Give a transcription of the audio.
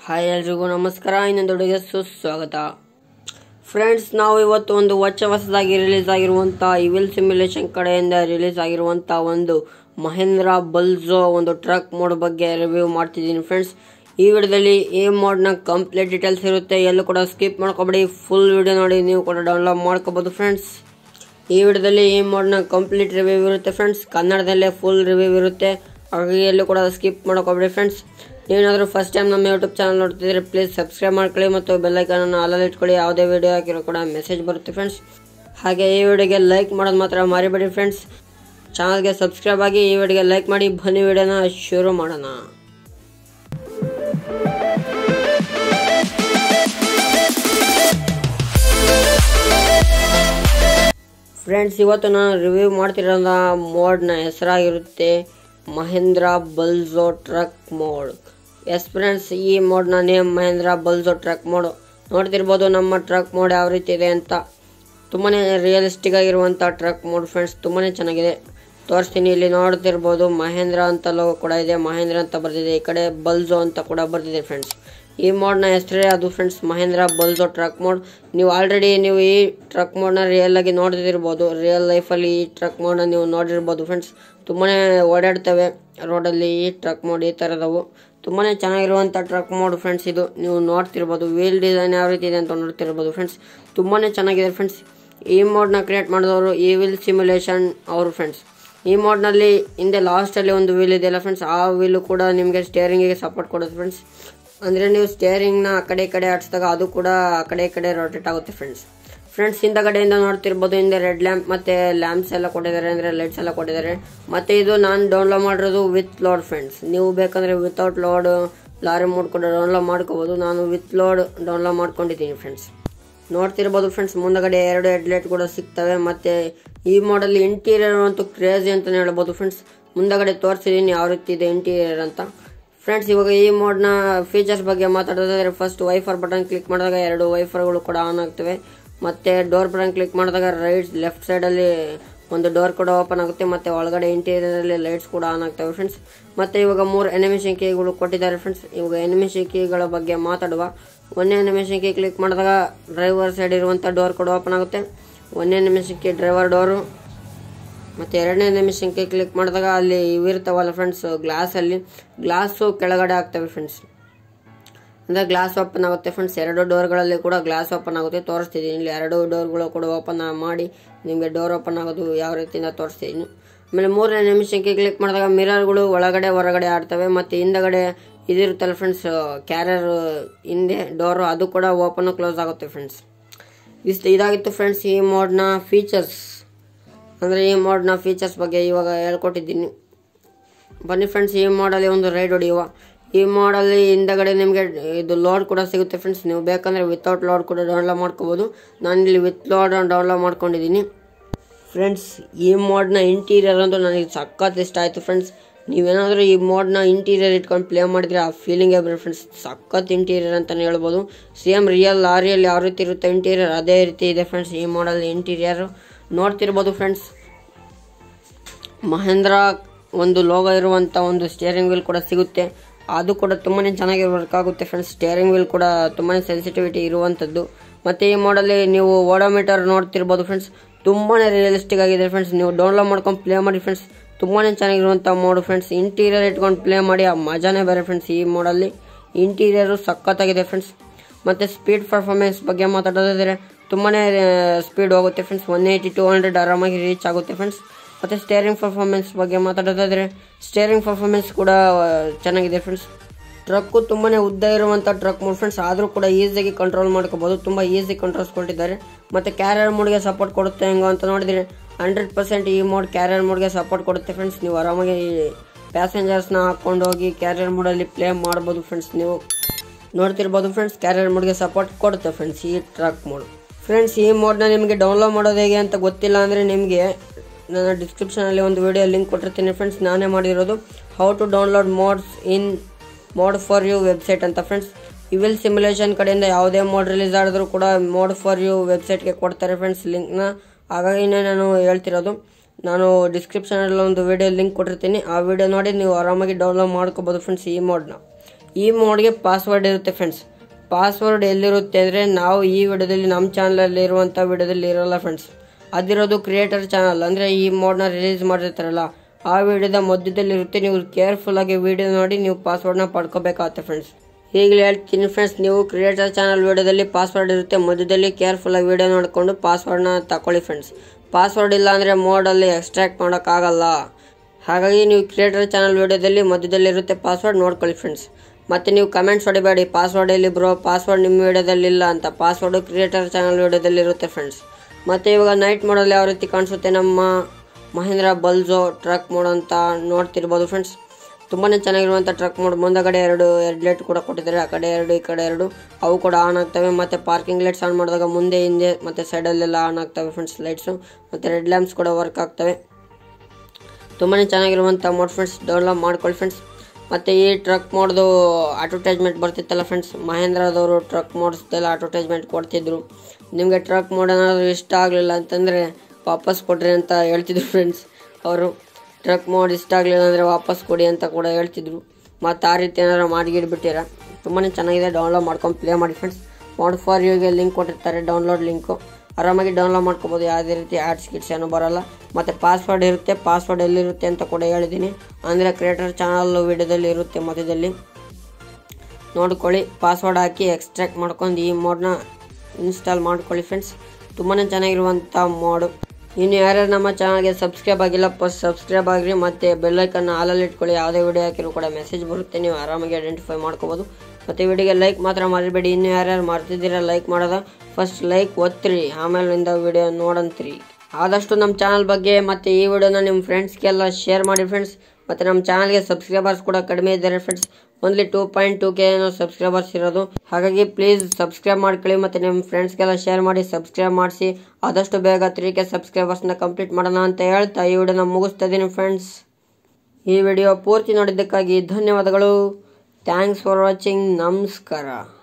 hi ಎಲ್ರಿಗೂ ನಮಸ್ಕಾರ ಇನ್ನೊಂದು ಹುಡುಗ ಸುಸ್ವಾಗತ ಫ್ರೆಂಡ್ಸ್ ನಾವು ಇವತ್ತು ಒಂದು ಹೊಚ್ಚ ಹೊಸದಾಗಿ ರಿಲೀಸ್ ಆಗಿರುವಂಥ ಇವಿಲ್ ಸಿಮ್ಯುಲೇಷನ್ ಕಡೆಯಿಂದ ರಿಲೀಸ್ ಆಗಿರುವಂಥ ಒಂದು ಮಹೇಂದ್ರ ಬಲ್ಜೋ ಒಂದು ಟ್ರಕ್ ಮೋಡ್ ಬಗ್ಗೆ ರಿವ್ಯೂ ಮಾಡ್ತಿದ್ದೀನಿ ಫ್ರೆಂಡ್ಸ್ ಈ ವಿಡಿಯೋದಲ್ಲಿ ಈ ಮೋಡ್ನ ಕಂಪ್ಲೀಟ್ ಡೀಟೇಲ್ಸ್ ಇರುತ್ತೆ ಎಲ್ಲೂ ಕೂಡ ಸ್ಕಿಪ್ ಮಾಡ್ಕೊಬೇಡಿ ಫುಲ್ ವಿಡಿಯೋ ನೋಡಿ ನೀವು ಕೂಡ ಡೌನ್ಲೋಡ್ ಮಾಡ್ಕೋಬೋದು ಫ್ರೆಂಡ್ಸ್ ಈ ವಿಡಿಯೋದಲ್ಲಿ ಈ ಮೋಡ್ನ ಕಂಪ್ಲೀಟ್ ರಿವ್ಯೂ ಇರುತ್ತೆ ಫ್ರೆಂಡ್ಸ್ ಕನ್ನಡದಲ್ಲೇ ಫುಲ್ ರಿವ್ಯೂ ಇರುತ್ತೆ ಹಾಗಾಗಿ ಎಲ್ಲೂ ಕೂಡ ಸ್ಕಿಪ್ ಮಾಡ್ಕೋಬೇಡಿ ಫ್ರೆಂಡ್ಸ್ ನೀವೇನಾದರೂ ಫಸ್ಟ್ ಟೈಮ್ ನಮ್ಮ ಯೂಟ್ಯೂಬ್ ಚಾನಲ್ ನೋಡ್ತಿದ್ರೆ ಪ್ಲೀಸ್ ಸಬ್ಸ್ಕ್ರೈಬ್ ಮಾಡ್ಕೊಳ್ಳಿ ಮತ್ತು ಬೆಲ್ಲೈಕನನ್ನು ಅಲ್ಲಲ್ಲಿ ಇಟ್ಕೊಳ್ಳಿ ಯಾವುದೇ ವಿಡಿಯೋ ಹಾಕಿರೋ ಕೂಡ ಮೆಸೇಜ್ ಬರುತ್ತೆ ಫ್ರೆಂಡ್ಸ್ ಹಾಗೆ ಈ ವಿಡಿಯೋಗೆ ಲೈಕ್ ಮಾಡೋದು ಮಾತ್ರ ಮರಿಬೇಡಿ ಫ್ರೆಂಡ್ಸ್ ಚಾನಲ್ಗೆ ಸಬ್ಸ್ಕ್ರೈಬ್ ಆಗಿ ಈ ವಿಡಿಯೋಗೆ ಲೈಕ್ ಮಾಡಿ ಬನ್ನಿ ವಿಡಿಯೋನ ಶುರು ಮಾಡೋಣ ಫ್ರೆಂಡ್ಸ್ ಇವತ್ತು ನಾನು ರಿವ್ಯೂ ಮಾಡ್ತಿರೋದ ಮೋಡ್ನ ಹೆಸರಾಗಿರುತ್ತೆ Mahindra Blazo truck mod yes friends ಈ ಮೋಡ್ನ name Mahindra Blazo truck mod ನೋಡ್ತಿರ್ಬೋದು ನಮ್ಮ ಟ್ರಕ್ ಮೋಡ್ ಯಾವ ರೀತಿ ಇದೆ ಅಂತ ತುಂಬಾ ರಿಯಲಿಸ್ಟಿಕ್ ಆಗಿರುವಂಥ ಟ್ರಕ್ ಮೋಡ್ ಫ್ರೆಂಡ್ಸ್ ತುಂಬಾ ಚೆನ್ನಾಗಿದೆ ತೋರಿಸ್ತೀನಿ ಇಲ್ಲಿ ನೋಡ್ತಿರ್ಬೋದು ಮಹೇಂದ್ರ ಅಂತ ಲೋಗೋ ಕೂಡ ಇದೆ ಮಹೇಂದ್ರ ಅಂತ ಬರ್ದಿದೆ ಈ ಕಡೆ ಬಲ್ಜೋ ಅಂತ ಕೂಡ ಬರ್ದಿದೆ ಫ್ರೆಂಡ್ಸ್ ಈ ಮೋಡ್ನ ಹೆಸರೇ ಅದು friends Mahindra Blazo truck mod ನೀವು ಆಲ್ರೆಡಿ ನೀವು ಈ ಟ್ರಕ್ ಮೋಡ್ನ ರಿಯಲ್ ಆಗಿ ನೋಡ್ತಿರ್ಬೋದು ರಿಯಲ್ ಲೈಫಲ್ಲಿ ಈ ಟ್ರಕ್ ಮೋಡ್ನ ನೀವು ನೋಡಿರ್ಬೋದು ಫ್ರೆಂಡ್ಸ್ ತುಂಬಾ ಓಡಾಡ್ತವೆ ರೋಡಲ್ಲಿ ಈ ಟ್ರಕ್ ಮೋಡ್ ಈ ಥರದವು ತುಂಬಾ ಚೆನ್ನಾಗಿರುವಂಥ ಟ್ರಕ್ ಮೋಡ್ ಫ್ರೆಂಡ್ಸ್ ಇದು ನೀವು ನೋಡ್ತಿರ್ಬೋದು ವೀಲ್ ಡಿಸೈನ್ ಯಾವ ರೀತಿ ಇದೆ ಅಂತ ನೋಡ್ತಿರ್ಬೋದು ಫ್ರೆಂಡ್ಸ್ ತುಂಬಾ ಚೆನ್ನಾಗಿದೆ ಫ್ರೆಂಡ್ಸ್ ಈ ಮೋಡ್ನ ಕ್ರಿಯೇಟ್ ಮಾಡಿದವರು ಈ ವಿಲ್ ಸಿಮ್ಯುಲೇಷನ್ ಅವರು ಫ್ರೆಂಡ್ಸ್ ಈ ಮೋಡ್ನಲ್ಲಿ ಹಿಂದೆ ಲಾಸ್ಟಲ್ಲಿ ಒಂದು ವೀಲ್ ಇದೆಯಲ್ಲ ಫ್ರೆಂಡ್ಸ್ ಆ ವೀಲು ಕೂಡ ನಿಮಗೆ ಸ್ಟೇರಿಂಗಿಗೆ ಸಪೋರ್ಟ್ ಕೊಡುತ್ತೆ ಫ್ರೆಂಡ್ಸ್ ಅಂದರೆ ನೀವು ಸ್ಟೇರಿಂಗ್ನ ಆ ಕಡೆ ಈ ಕಡೆ ಆಡಿಸಿದಾಗ ಅದು ಕೂಡ ಆ ಕಡೆ ಈ ಕಡೆ ರೊಟೇಟ್ ಆಗುತ್ತೆ ಫ್ರೆಂಡ್ಸ್ ಫ್ರೆಂಡ್ಸ್ ಹಿಂದಗಡೆಯಿಂದ ನೋಡ್ತಿರ್ಬೋದು ಹಿಂದೆ ರೆಡ್ ಲ್ಯಾಂಪ್ ಮತ್ತೆ ಲ್ಯಾಂಪ್ಸ್ ಎಲ್ಲ ಕೊಟ್ಟಿದ್ದಾರೆ ಅಂದರೆ ಲೈಟ್ಸ್ ಎಲ್ಲ ಕೊಟ್ಟಿದ್ದಾರೆ ಮತ್ತೆ ಇದು ನಾನು ಡೌನ್ಲೋಡ್ ಮಾಡಿರೋದು ವಿತ್ ಲೋಡ್ ಫ್ರೆಂಡ್ಸ್ ನೀವು ಬೇಕಂದರೆ ವಿತೌಟ್ ಲೋಡ್ ಲಾರಿ ಮೋಡ್ ಕೂಡ ಡೌನ್ಲೋಡ್ ಮಾಡ್ಕೋಬೋದು ನಾನು ವಿತ್ ಲೋಡ್ ಡೌನ್ಲೋಡ್ ಮಾಡ್ಕೊಂಡಿದ್ದೀನಿ ಫ್ರೆಂಡ್ಸ್ ನೋಡ್ತಿರ್ಬೋದು ಫ್ರೆಂಡ್ಸ್ ಮುಂದಗಡೆ ಎರಡು ಹೆಡ್ಲೈಟ್ ಕೂಡ ಸಿಗ್ತವೆ ಮತ್ತೆ ಈ ಮಾಡಲ್ ಇಂಟೀರಿಯರ್ ಅಂತೂ ಕ್ರೇಜಿ ಅಂತಲೇ ಹೇಳ್ಬೋದು ಫ್ರೆಂಡ್ಸ್ ಮುಂದಗಡೆ ತೋರಿಸಿದ್ದೀನಿ ಯಾವ ರೀತಿ ಇದೆ ಇಂಟೀರಿಯರ್ ಅಂತ ಫ್ರೆಂಡ್ಸ್ ಇವಾಗ ಈ ಮೋಡ್ನ ಫೀಚರ್ಸ್ ಬಗ್ಗೆ ಮಾತಾಡೋದಾದ್ರೆ ಫಸ್ಟ್ ವೈಫರ್ ಬಟನ್ ಕ್ಲಿಕ್ ಮಾಡಿದಾಗ ಎರಡು ವೈಫರ್ಗಳು ಕೂಡ ಆನ್ ಆಗ್ತವೆ ಮತ್ತೆ ಡೋರ್ ಬಟನ್ ಕ್ಲಿಕ್ ಮಾಡಿದಾಗ ರೈಟ್ ಲೆಫ್ಟ್ ಸೈಡಲ್ಲಿ ಒಂದು ಡೋರ್ ಕೂಡ ಓಪನ್ ಆಗುತ್ತೆ ಮತ್ತೆ ಒಳಗಡೆ ಇಂಟೀರಿಯರಲ್ಲಿ ಲೈಟ್ಸ್ ಕೂಡ ಆನ್ ಆಗ್ತವೆ ಫ್ರೆಂಡ್ಸ್ ಮತ್ತೆ ಇವಾಗ ಮೂರು ಎನಿಮೇಷನ್ ಕೀಗಳು ಕೊಟ್ಟಿದ್ದಾರೆ ಫ್ರೆಂಡ್ಸ್ ಇವಾಗ ಎನಿಮೇಷನ್ ಕೀಗಳ ಬಗ್ಗೆ ಮಾತಾಡುವ ಒಂದೇ ಎನಿಮೇಷನ್ ಕೀ ಕ್ಲಿಕ್ ಮಾಡಿದಾಗ ಡ್ರೈವರ್ ಸೈಡ್ ಇರುವಂಥ ಡೋರ್ ಕೂಡ ಓಪನ್ ಆಗುತ್ತೆ ಒಂದೇ ಎನಿಮೇಷನ್ ಕೀ ಡ್ರೈವರ್ ಡೋರು ಮತ್ತು ಎರಡನೇ ನಿಮಿಷಕ್ಕೆ ಕ್ಲಿಕ್ ಮಾಡಿದಾಗ ಅಲ್ಲಿ ಇವಿರ್ತಾವಲ್ಲ ಫ್ರೆಂಡ್ಸ್ ಗ್ಲಾಸಲ್ಲಿ ಗ್ಲಾಸು ಕೆಳಗಡೆ ಆಗ್ತವೆ ಫ್ರೆಂಡ್ಸ್ ಅಂದರೆ ಗ್ಲಾಸ್ ಓಪನ್ ಆಗುತ್ತೆ ಫ್ರೆಂಡ್ಸ್ ಎರಡು ಡೋರ್ಗಳಲ್ಲಿ ಕೂಡ ಗ್ಲಾಸ್ ಓಪನ್ ಆಗುತ್ತೆ ತೋರಿಸ್ತಿದ್ದೀನಿ ಇಲ್ಲಿ ಎರಡು ಡೋರ್ಗಳು ಕೂಡ ಓಪನ್ ಮಾಡಿ ನಿಮಗೆ ಡೋರ್ ಓಪನ್ ಆಗೋದು ಯಾವ ರೀತಿಯಿಂದ ತೋರಿಸ್ತಿದ್ದೀನಿ ಆಮೇಲೆ ಮೂರನೇ ನಿಮಿಷಕ್ಕೆ ಕ್ಲಿಕ್ ಮಾಡಿದಾಗ ಮಿರರ್ಗಳು ಒಳಗಡೆ ಹೊರಗಡೆ ಆಡ್ತವೆ ಮತ್ತು ಹಿಂದಗಡೆ ಇದಿರುತ್ತಲ್ಲ ಫ್ರೆಂಡ್ಸ್ ಕ್ಯಾರಿಯರ್ ಹಿಂದೆ ಡೋರು ಅದು ಕೂಡ ಓಪನ್ ಕ್ಲೋಸ್ ಆಗುತ್ತೆ ಫ್ರೆಂಡ್ಸ್ ಇಷ್ಟು ಇದಾಗಿತ್ತು ಫ್ರೆಂಡ್ಸ್ ಈ ಮೋಡ್ನ ಫೀಚರ್ಸ್ ಅಂದರೆ ಈ ಮೋಡ್ನ ಫೀಚರ್ಸ್ ಬಗ್ಗೆ ಇವಾಗ ಹೇಳ್ಕೊಟ್ಟಿದ್ದೀನಿ ಬನ್ನಿ ಫ್ರೆಂಡ್ಸ್ ಈ ಮಾಡಲ್ಲಿ ಒಂದು ರೈಡ್ ಹೊಡೆಯುವ ಈ ಮಾಡಲ್ಲಿ ಹಿಂದಗಡೆ ನಿಮಗೆ ಇದು ಲೋಡ್ ಕೂಡ ಸಿಗುತ್ತೆ ಫ್ರೆಂಡ್ಸ್ ನೀವು ಬೇಕಂದರೆ ವಿತೌಟ್ ಲೋಡ್ ಕೂಡ ಡೌನ್ಲೋಡ್ ಮಾಡ್ಕೋಬೋದು ನಾನು ಇಲ್ಲಿ ವಿತ್ ಲೋಡ್ ಡೌನ್ಲೋಡ್ ಮಾಡ್ಕೊಂಡಿದ್ದೀನಿ ಫ್ರೆಂಡ್ಸ್ ಈ ಮೋಡ್ನ ಇಂಟೀರಿಯರ್ ಅಂತೂ ನನಗೆ ಸಖತ್ ಇಷ್ಟ ಆಯಿತು ಫ್ರೆಂಡ್ಸ್ ನೀವೇನಾದರೂ ಈ ಮೋಡ್ನ ಇಂಟೀರಿಯರ್ ಇಟ್ಕೊಂಡು ಪ್ಲೇ ಮಾಡಿದ್ರೆ ಆ ಫೀಲಿಂಗೇ ಬರೋ ಫ್ರೆಂಡ್ಸ್ ಸಖತ್ ಇಂಟೀರಿಯರ್ ಅಂತಲೇ ಹೇಳ್ಬೋದು ಸೇಮ್ ರಿಯಲ್ ಲಾರಿಯಲ್ಲಿ ಯಾವ ರೀತಿ ಇರುತ್ತೆ ಇಂಟೀರಿಯರ್ ಅದೇ ರೀತಿ ಇದೆ ಫ್ರೆಂಡ್ಸ್ ಈ ಮಾಡಲ್ಲಿ ಇಂಟೀರಿಯರು ನೋಡ್ತಿರ್ಬೋದು ಫ್ರೆಂಡ್ಸ್ ಮಹೇಂದ್ರ ಒಂದು ಲೋಗೋ ಇರುವಂಥ ಒಂದು ಸ್ಟೇರಿಂಗ್ ವೀಲ್ ಕೂಡ ಸಿಗುತ್ತೆ ಅದು ಕೂಡ ತುಂಬಾ ಚೆನ್ನಾಗಿ ವರ್ಕ್ ಆಗುತ್ತೆ ಫ್ರೆಂಡ್ಸ್ ಸ್ಟೇರಿಂಗ್ ವೀಲ್ ಕೂಡ ತುಂಬಾ ಸೆನ್ಸಿಟಿವಿಟಿ ಇರುವಂಥದ್ದು ಮತ್ತು ಈ ಮಾಡಲ್ಲಿ ನೀವು ಓಡೋಮೀಟರ್ ನೋಡ್ತಿರ್ಬೋದು ಫ್ರೆಂಡ್ಸ್ ತುಂಬಾ ರಿಯಲಿಸ್ಟಿಕ್ ಆಗಿದೆ ಫ್ರೆಂಡ್ಸ್ ನೀವು ಡೌನ್ಲೋಡ್ ಮಾಡ್ಕೊಂಡು ಪ್ಲೇ ಮಾಡಿ ಫ್ರೆಂಡ್ಸ್ ತುಂಬಾ ಚೆನ್ನಾಗಿರುವಂಥ ಮೋಡ್ ಫ್ರೆಂಡ್ಸ್ ಇಂಟೀರಿಯರ್ ಇಟ್ಕೊಂಡು ಪ್ಲೇ ಮಾಡಿ ಆ ಮಜಾನೇ ಬೇರೆ ಫ್ರೆಂಡ್ಸ್ ಈ ಮೋಡಲ್ಲಿ ಇಂಟೀರಿಯರು ಸಖತ್ತಾಗಿದೆ ಫ್ರೆಂಡ್ಸ್ ಮತ್ತು ಸ್ಪೀಡ್ ಪರ್ಫಾರ್ಮೆನ್ಸ್ ಬಗ್ಗೆ ಮಾತಾಡೋದಾದರೆ ತುಂಬಾ ಸ್ಪೀಡ್ ಹೋಗುತ್ತೆ friends one eighty to hundred ಆರಾಮಾಗಿ ರೀಚ್ ಆಗುತ್ತೆ ಫ್ರೆಂಡ್ಸ್ ಮತ್ತು ಸ್ಟೇರಿಂಗ್ ಪರ್ಫಾರ್ಮೆನ್ಸ್ ಬಗ್ಗೆ ಮಾತಾಡೋದಾದರೆ ಸ್ಟೇರಿಂಗ್ ಪರ್ಫಾರ್ಮೆನ್ಸ್ ಕೂಡ ಚೆನ್ನಾಗಿದೆ ಫ್ರೆಂಡ್ಸ್ ಟ್ರಕ್ಕು ತುಂಬಾ ಉದ್ದ ಇರುವಂಥ ಟ್ರಕ್ ಮೋಡ್ ಫ್ರೆಂಡ್ಸ್ ಆದರೂ ಕೂಡ ಈಸಿಯಾಗಿ ಕಂಟ್ರೋಲ್ ಮಾಡ್ಕೋಬೋದು ತುಂಬ ಈಸಿ ಕಂಟ್ರೋಲ್ಸ್ ಕೊಟ್ಟಿದ್ದಾರೆ ಮತ್ತು ಕ್ಯಾರಿಯರ್ ಮೋಡ್ಗೆ ಸಪೋರ್ಟ್ ಕೊಡುತ್ತೆ ಹೆಂಗೋ ಅಂತ ನೋಡಿದರೆ ಹಂಡ್ರೆಡ್ ಪರ್ಸೆಂಟ್ ಈ ಮೋಡ್ ಕ್ಯಾರಿಯರ್ ಮೋಡ್ಗೆ ಸಪೋರ್ಟ್ ಕೊಡುತ್ತೆ ಫ್ರೆಂಡ್ಸ್ ನೀವು ಆರಾಮಾಗಿ ಪ್ಯಾಸೆಂಜರ್ಸ್ನ ಹಾಕ್ಕೊಂಡು ಹೋಗಿ ಕ್ಯಾರಿಯರ್ ಮೋಡಲ್ಲಿ ಪ್ಲೇ ಮಾಡ್ಬೋದು ಫ್ರೆಂಡ್ಸ್ ನೀವು ನೋಡ್ತಿರ್ಬೋದು ಫ್ರೆಂಡ್ಸ್ ಕ್ಯಾರಿಯರ್ ಮೋಡ್ಗೆ ಸಪೋರ್ಟ್ ಕೊಡುತ್ತೆ ಫ್ರೆಂಡ್ಸ್ ಈ ಟ್ರಕ್ ಮೋಡ್ ಫ್ರೆಂಡ್ಸ್ ಈ ಮೋಡ್ನ ನಿಮಗೆ ಡೌನ್ಲೋಡ್ ಮಾಡೋದು ಹೇಗೆ ಅಂತ ಗೊತ್ತಿಲ್ಲ ಅಂದರೆ ನಿಮಗೆ ನನ್ನ ಡಿಸ್ಕ್ರಿಪ್ಷನಲ್ಲಿ ಒಂದು ವಿಡಿಯೋ ಲಿಂಕ್ ಕೊಟ್ಟಿರ್ತೀನಿ ಫ್ರೆಂಡ್ಸ್ ನಾನೇ ಮಾಡಿರೋದು how to download mods in mod for you website ಅಂತ ಫ್ರೆಂಡ್ಸ್ ಇವಿಲ್ ಸಿಮ್ಯುಲೇಷನ್ ಕಡೆಯಿಂದ ಯಾವುದೇ ಮೋಡ್ ರಿಲೀಸ್ ಆಡಿದ್ರು ಕೂಡ ಮೋಡ್ ಫಾರ್ ಯು ವೆಬ್ಸೈಟ್ಗೆ ಕೊಡ್ತಾರೆ ಫ್ರೆಂಡ್ಸ್ ಲಿಂಕ್ನ ಹಾಗಾಗಿನೇ ನಾನು ಹೇಳ್ತಿರೋದು ನಾನು ಡಿಸ್ಕ್ರಿಪ್ಷನಲ್ಲಿ ಒಂದು ವಿಡಿಯೋ ಲಿಂಕ್ ಕೊಟ್ಟಿರ್ತೀನಿ ಆ ವಿಡಿಯೋ ನೋಡಿ ನೀವು ಆರಾಮಾಗಿ ಡೌನ್ಲೋಡ್ ಮಾಡ್ಕೋಬೋದು ಫ್ರೆಂಡ್ಸ್ ಈ ಮೋಡ್ನ ಈ ಮೋಡ್ಗೆ ಪಾಸ್ವರ್ಡ್ ಇರುತ್ತೆ ಫ್ರೆಂಡ್ಸ್ ಪಾಸ್ವರ್ಡ್ ಎಲ್ಲಿರುತ್ತೆ ಅಂದರೆ ನಾವು ಈ ವಿಡಿಯೋದಲ್ಲಿ ನಮ್ಮ ಚಾನಲಲ್ಲಿ ಇರುವಂಥ ವಿಡಿಯೋದಲ್ಲಿ ಇರೋಲ್ಲ ಫ್ರೆಂಡ್ಸ್ ಅದಿರೋದು ಕ್ರಿಯೇಟರ್ ಚಾನಲ್ ಅಂದರೆ ಈ ಮೋಡ್ನ ರಿಲೀಸ್ ಮಾಡಿರ್ತಾರಲ್ಲ ಆ ವಿಡಿಯೋದ ಮಧ್ಯದಲ್ಲಿ ಇರುತ್ತೆ ನೀವು ಕೇರ್ಫುಲ್ ಆಗಿ ವಿಡಿಯೋ ನೋಡಿ ನೀವು ಪಾಸ್ವರ್ಡ್ನ ಪಡ್ಕೋಬೇಕಾಗುತ್ತೆ ಫ್ರೆಂಡ್ಸ್ ಈಗಲೇ ಹೇಳ್ತೀನಿ ಫ್ರೆಂಡ್ಸ್ ನೀವು ಕ್ರಿಯೇಟರ್ ಚಾನಲ್ ವಿಡಿಯೋದಲ್ಲಿ ಪಾಸ್ವರ್ಡ್ ಇರುತ್ತೆ ಮಧ್ಯದಲ್ಲಿ ಕೇರ್ಫುಲ್ ಆಗಿ ವಿಡಿಯೋ ನೋಡಿಕೊಂಡು ಪಾಸ್ವರ್ಡ್ನ ತಗೊಳ್ಳಿ ಫ್ರೆಂಡ್ಸ್ ಪಾಸ್ವರ್ಡ್ ಇಲ್ಲ ಅಂದರೆ ಮೋಡಲ್ಲಿ ಎಕ್ಸ್ಟ್ರಾಕ್ಟ್ ಮಾಡೋಕ್ಕಾಗಲ್ಲ ಹಾಗಾಗಿ ನೀವು ಕ್ರಿಯೇಟರ್ ಚಾನಲ್ ವಿಡಿಯೋದಲ್ಲಿ ಮಧ್ಯದಲ್ಲಿ ಇರುತ್ತೆ ಪಾಸ್ವರ್ಡ್ ನೋಡ್ಕೊಳ್ಳಿ ಫ್ರೆಂಡ್ಸ್ ಮತ್ತು ನೀವು ಕಮೆಂಟ್ಸ್ ಹೊಡಿಬೇಡಿ ಪಾಸ್ವರ್ಡ್ ಎಲ್ಲಿ ಬ್ರೋ ಪಾಸ್ವರ್ಡ್ ನಿಮ್ಮ ವಿಡಿಯೋದಲ್ಲಿ ಇಲ್ಲ ಅಂತ ಪಾಸ್ವರ್ಡು ಕ್ರಿಯೇಟರ್ ಚಾನಲ್ ವಿಡಿಯೋದಲ್ಲಿ ಇರುತ್ತೆ ಫ್ರೆಂಡ್ಸ್ ಮತ್ತು ಇವಾಗ ನೈಟ್ ಮೋಡಲ್ಲಿ ಯಾವ ರೀತಿ ಕಾಣಿಸುತ್ತೆ ನಮ್ಮ ಮಹೇಂದ್ರ ಬಲ್ಜೋ ಟ್ರಕ್ ಮೋಡ್ ಅಂತ ನೋಡ್ತಿರ್ಬೋದು ಫ್ರೆಂಡ್ಸ್ ತುಂಬಾ ಚೆನ್ನಾಗಿರುವಂಥ ಟ್ರಕ್ ಮೋಡ್ ಮುಂದಗಡೆ ಎರಡು ಎರಡು ಲೈಟ್ ಕೂಡ ಕೊಟ್ಟಿದ್ದಾರೆ ಆ ಕಡೆ ಎರಡು ಈ ಕಡೆ ಎರಡು ಅವು ಕೂಡ ಆನ್ ಆಗ್ತವೆ ಮತ್ತು ಪಾರ್ಕಿಂಗ್ ಲೈಟ್ಸ್ ಆನ್ ಮಾಡಿದಾಗ ಮುಂದೆ ಹಿಂದೆ ಮತ್ತು ಸೈಡಲ್ಲೆಲ್ಲ ಆನ್ ಆಗ್ತವೆ ಫ್ರೆಂಡ್ಸ್ ಲೈಟ್ಸು ಮತ್ತು ರೆಡ್ ಲ್ಯಾಂಪ್ಸ್ ಕೂಡ ವರ್ಕ್ ಆಗ್ತವೆ ತುಂಬಾ ಚೆನ್ನಾಗಿರುವಂಥ ಮೋಡ್ ಫ್ರೆಂಡ್ಸ್ ಡೌನ್ಲೋಡ್ ಮಾಡ್ಕೊಳ್ಳಿ ಫ್ರೆಂಡ್ಸ್ ಮತ್ತು ಈ ಟ್ರಕ್ ಮೋಡ್ದು ಅಡ್ವರ್ಟೈಸ್ಮೆಂಟ್ ಬರ್ತಿತ್ತಲ್ಲ ಫ್ರೆಂಡ್ಸ್ ಮಹೇಂದ್ರದವರು ಟ್ರಕ್ ಮೋಡ್ಸ್ದೆಲ್ಲ ಅಡ್ವರ್ಟೈಸ್ಮೆಂಟ್ ಕೊಡ್ತಿದ್ರು ನಿಮಗೆ ಟ್ರಕ್ ಮೋಡ್ ಏನಾದರೂ ಇಷ್ಟ ಆಗಲಿಲ್ಲ ಅಂತಂದರೆ ವಾಪಸ್ ಕೊಡ್ರಿ ಅಂತ ಹೇಳ್ತಿದ್ರು ಫ್ರೆಂಡ್ಸ್ ಅವರು ಟ್ರಕ್ ಮೋಡ್ ಇಷ್ಟ ಆಗಲಿಲ್ಲ ಅಂದರೆ ವಾಪಸ್ ಕೊಡಿ ಅಂತ ಕೂಡ ಹೇಳ್ತಿದ್ರು ಮತ್ತು ಆ ರೀತಿ ಏನಾದ್ರು ಮಾಡಿಗಿಡ್ಬಿಟ್ಟಿರ ತುಂಬಾ ಚೆನ್ನಾಗಿದೆ ಡೌನ್ಲೋಡ್ ಮಾಡ್ಕೊಂಡು ಪ್ಲೇ ಮಾಡಿ ಫ್ರೆಂಡ್ಸ್ ಮೋಡ್ ಫಾರ್ ಯುಗೆ ಲಿಂಕ್ ಕೊಟ್ಟಿರ್ತಾರೆ ಡೌನ್ಲೋಡ್ ಲಿಂಕು ಆರಾಮಾಗಿ ಡೌನ್ಲೋಡ್ ಮಾಡ್ಕೋಬೋದು ಯಾವುದೇ ರೀತಿ ಆ್ಯಡ್ಸ್ ಗಿಡ್ಸ್ ಏನೂ ಬರೋಲ್ಲ ಮತ್ತು ಪಾಸ್ವರ್ಡ್ ಇರುತ್ತೆ ಪಾಸ್ವರ್ಡ್ ಎಲ್ಲಿರುತ್ತೆ ಅಂತ ಕೂಡ ಹೇಳಿದ್ದೀನಿ ಅಂದರೆ ಕ್ರಿಯೇಟರ್ ಚಾನಲ್ ವಿಡಿಯೋದಲ್ಲಿ ಇರುತ್ತೆ ಮಧ್ಯದಲ್ಲಿ ನೋಡ್ಕೊಳ್ಳಿ ಪಾಸ್ವರ್ಡ್ ಹಾಕಿ ಎಕ್ಸ್ಟ್ರಾಕ್ಟ್ ಮಾಡ್ಕೊಂಡು ಈ ಮೋಡ್ನ ಇನ್ಸ್ಟಾಲ್ ಮಾಡ್ಕೊಳ್ಳಿ ಫ್ರೆಂಡ್ಸ್ ತುಂಬಾ ಚೆನ್ನಾಗಿರುವಂಥ ಮೋಡು ಇನ್ನು ಯಾರ್ಯಾರು ನಮ್ಮ ಚಾನಲ್ಗೆ ಸಬ್ಸ್ಕ್ರೈಬ್ ಆಗಿಲ್ಲ ಫಸ್ಟ್ ಸಬ್ಸ್ಕ್ರೈಬ್ ಆಗಿರಿ ಮತ್ತು ಬೆಲ್ಲೈಕನ್ನು ಹಾಲಲ್ಲಿ ಇಟ್ಕೊಳ್ಳಿ ಯಾವುದೇ ವಿಡಿಯೋ ಹಾಕಿರೂ ಕೂಡ ಮೆಸೇಜ್ ಬರುತ್ತೆ ನೀವು ಆರಾಮಾಗಿ ಐಡೆಂಟಿಫೈ ಮಾಡ್ಕೋಬೋದು ಮತ್ತು ವಿಡಿಯೋಗೆ ಲೈಕ್ ಮಾತ್ರ ಮರಿಬೇಡಿ ಇನ್ನು ಯಾರ್ಯಾರು ಮಾಡ್ತಿದ್ದೀರಾ ಲೈಕ್ ಮಾಡೋದ ಫಸ್ಟ್ ಲೈಕ್ ಒತ್ತಿರಿ ಆಮೇಲಿಂದ ವಿಡಿಯೋ ನೋಡಂತ್ರಿ ಆದಷ್ಟು ನಮ್ಮ ಚಾನಲ್ ಬಗ್ಗೆ ಮತ್ತು ಈ ವಿಡಿಯೋನ ನಿಮ್ಮ ಫ್ರೆಂಡ್ಸ್ಗೆಲ್ಲ ಶೇರ್ ಮಾಡಿ ಫ್ರೆಂಡ್ಸ್ ಮತ್ತು ನಮ್ಮ ಚಾನಲ್ಗೆ ಸಬ್ಸ್ಕ್ರೈಬರ್ಸ್ ಕೂಡ ಕಡಿಮೆ ಇದ್ದಾರೆ friends only two point two K ಏನೋ ಸಬ್ಸ್ಕ್ರೈಬರ್ಸ್ ಇರೋದು ಹಾಗಾಗಿ ಪ್ಲೀಸ್ ಸಬ್ಸ್ಕ್ರೈಬ್ ಮಾಡ್ಕೊಳ್ಳಿ ಮತ್ತು ನಿಮ್ಮ ಫ್ರೆಂಡ್ಸ್ಗೆಲ್ಲ ಶೇರ್ ಮಾಡಿ ಸಬ್ಸ್ಕ್ರೈಬ್ ಮಾಡಿಸಿ ಆದಷ್ಟು ಬೇಗ ತ್ರೀ ಕೆ ಸಬ್ಸ್ಕ್ರೈಬರ್ಸ್ನ ಕಂಪ್ಲೀಟ್ ಮಾಡೋಣ ಅಂತ ಹೇಳ್ತಾ ಈ ವಿಡಿಯೋನ ಮುಗಿಸ್ತಾ ಇದ್ದೀನಿ ಫ್ರೆಂಡ್ಸ್ ಈ ವಿಡಿಯೋ ಪೂರ್ತಿ ನೋಡಿದ್ದಕ್ಕಾಗಿ ಧನ್ಯವಾದಗಳು ಥ್ಯಾಂಕ್ಸ್ ಫಾರ್ ವಾಚಿಂಗ್ ನಮಸ್ಕಾರ